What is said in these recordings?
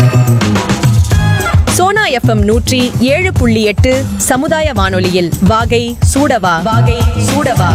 Sona FM நூற்றி ஏழு புள்ளி எட்டு சமுதாய வானொலியில் வாகை சூடவா வாகை சூடவா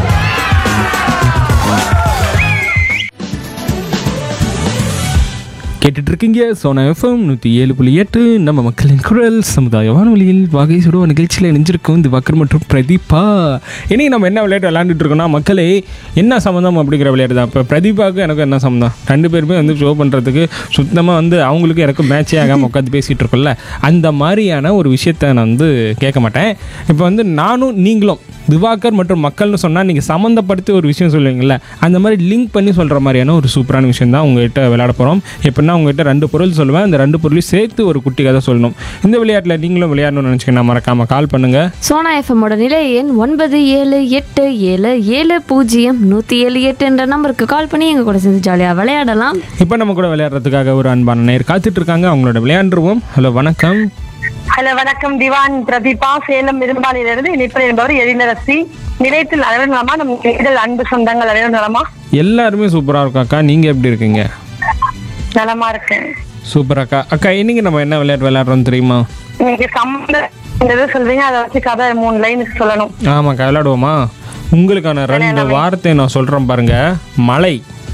கேட்டுட்டு இருக்கீங்க சோனா எஃப்எம் நூற்றி ஏழு புள்ளி எட்டு நம்ம மக்களின் குரல் சமுதாய வானொலியில் வகை சுடுவ நிகழ்ச்சியில் இணைஞ்சிருக்கும் திவாகர் மற்றும் பிரதீபா இன்னைக்கு நம்ம என்ன விளையாட்டு விளையாண்டுட்டு இருக்கோம்னா மக்களே என்ன சம்மந்தம் அப்படிங்கிற விளையாட்டு தான் இப்போ பிரதீபாவுக்கு எனக்கு என்ன சம்மந்தம் ரெண்டு பேருமே வந்து ஷோ பண்ணுறதுக்கு சுத்தமாக வந்து அவங்களுக்கு எனக்கு மேட்சே ஆகாமல் உட்காந்து பேசிகிட்டு இருக்கோம்ல அந்த மாதிரியான ஒரு விஷயத்த நான் வந்து கேட்க மாட்டேன் இப்போ வந்து நானும் நீங்களும் திவாகர் மற்றும் மக்கள்னு சொன்னால் நீங்கள் சம்மந்தப்படுத்தி ஒரு விஷயம் சொல்லுவீங்கல்ல அந்த மாதிரி லிங்க் பண்ணி சொல்கிற மாதிரியான ஒரு சூப்பரான விஷயம் தான் உங்ககிட்ட விளையாட போகிறோம் எப்படின்னா உங்ககிட்ட ரெண்டு பொருள் சொல்லுவேன் அந்த ரெண்டு பொருளையும் சேர்த்து ஒரு குட்டி கதை சொல்லணும் இந்த விளையாட்டில் நீங்களும் விளையாடணும்னு நினச்சிங்கன்னா மறக்காமல் கால் பண்ணுங்கள் சோனா எஃப்எம்மோட நிலை எண் ஒன்பது ஏழு எட்டு ஏழு ஏழு பூஜ்ஜியம் நூற்றி ஏழு எட்டு என்ற நம்பருக்கு கால் பண்ணி எங்கள் கூட சேர்ந்து ஜாலியாக விளையாடலாம் இப்போ நம்ம கூட விளையாடுறதுக்காக ஒரு அன்பான நேர் காத்துட்டு இருக்காங்க அவங்களோட விளையாண்டுருவோம் ஹலோ வணக்கம் ஹலோ வணக்கம் திவான் பிரதீபா சேலம் இரும்பாலிலிருந்து இணைப்பில் என்பவர் எழிலரசி நிலையத்தில் அனைவரும் நலமா நம் இதழ் அன்பு சொந்தங்கள் அனைவரும் நலமா எல்லாருமே சூப்பராக இருக்கும் அக்கா நீங்கள் எப்படி இருக்கீங்க நலமா இருக்கேன் சூப்பர் அக்கா அக்கா இன்னைக்கு நம்ம என்ன விளையாட்டு விளையாடுறோம் தெரியுமா நீங்க சம்பந்தம் சொல்றீங்க அதை வச்சு கதை மூணு லைனுக்கு சொல்லணும் ஆமாக்கா விளையாடுவோமா உங்களுக்கான ரெண்டு வார்த்தை நான் சொல்கிறேன் பாருங்க மலை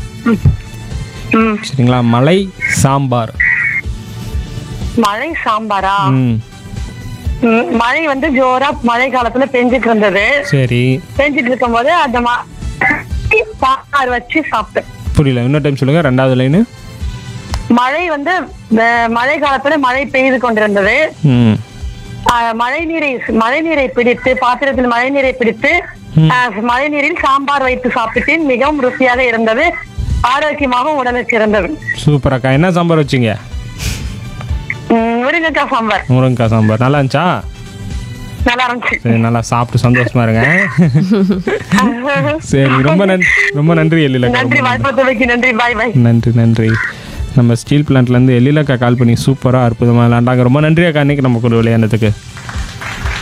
ம் சரிங்களா மலை சாம்பார் மழை சாம்பாரா ம் ம், மழை வந்து ஜோரா மழை காலத்துல பெஞ்சிட்டு இருந்தது சரி பெஞ்சிட்டு இருக்கும்போது அந்த மா- சாம்பார் வச்சு சாப்பிட்டேன் புரியல இன்னொரு டைம் சொல்லுங்க ரெண்டாவது லைனு மழை வந்து அஹ், மழை காலத்துல மழை பெய்து கொண்டிருந்தது ம் ஆஹ் மழை நீரை மழை நீரை பிடித்து பாத்திரத்தில் மழை நீரை பிடித்து ஆஹ் மழை நீரில் சாம்பார் வைத்து சாப்பிட்டேன் மிகவும் ருசியாக இருந்தது ஆரோக்கியமாக உடலுக்கு இருந்தது சூப்பர் அக்கா என்ன சாம்பார் வச்சிங்க உம் முருங்கைக்காய் சாம்பார் முருங்கக்காய் சாம்பார் நல்லா இருந்துச்சா நல்லா இருந்துச்சு சரி நல்லா சாப்பிட்டு சந்தோஷமா இருங்க சரி ரொம்ப நன்றி ரொம்ப நன்றி எழிலக்கா நன்றி ரொம்ப வாய்ப்பு நன்றி பாய் பாய் நன்றி நன்றி நம்ம ஸ்டீல் பிளான்ட்லேருந்து எழிலக்கா கால் பண்ணி சூப்பராக அற்புதமாக விளையாண்டாங்க ரொம்ப நன்றி அக்கா அன்னைக்கு நம்ம கூட விளையாண்டதுக்கு